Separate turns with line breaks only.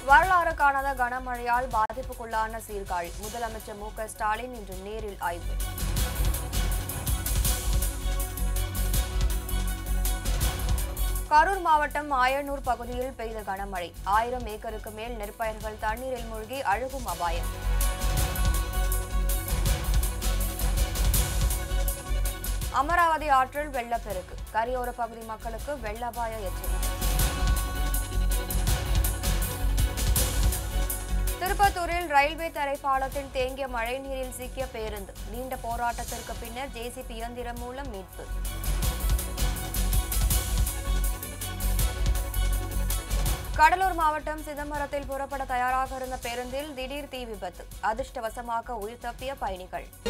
வரலாறு காணாத கனமழையால் பாதிப்புக்குள்ளான சீர்காழி முதலமைச்சர் மு க ஸ்டாலின் இன்று நேரில் ஆய்வு கரூர் மாவட்டம் ஆயனூர் பகுதியில் பெய்த கனமழை ஆயிரம் ஏக்கருக்கு மேல் நெற்பயிர்கள் தண்ணீரில் மூழ்கி அழுகும் அபாயம் அமராவதி ஆற்றில் வெள்ளப்பெருக்கு கரையோர பகுதி மக்களுக்கு வெள்ள அபாய எச்சரிக்கை திருப்பத்தூரில் ரயில்வே தரைப்பாலத்தில் தேங்கிய மழைநீரில் சிக்கிய பேருந்து நீண்ட போராட்டத்திற்கு பின்னர் ஜேசிபி இயந்திரம் மூலம் மீட்பு கடலூர் மாவட்டம் சிதம்பரத்தில் புறப்பட தயாராக இருந்த பேருந்தில் திடீர் தீ விபத்து அதிர்ஷ்டவசமாக உயிர் தப்பிய பயணிகள்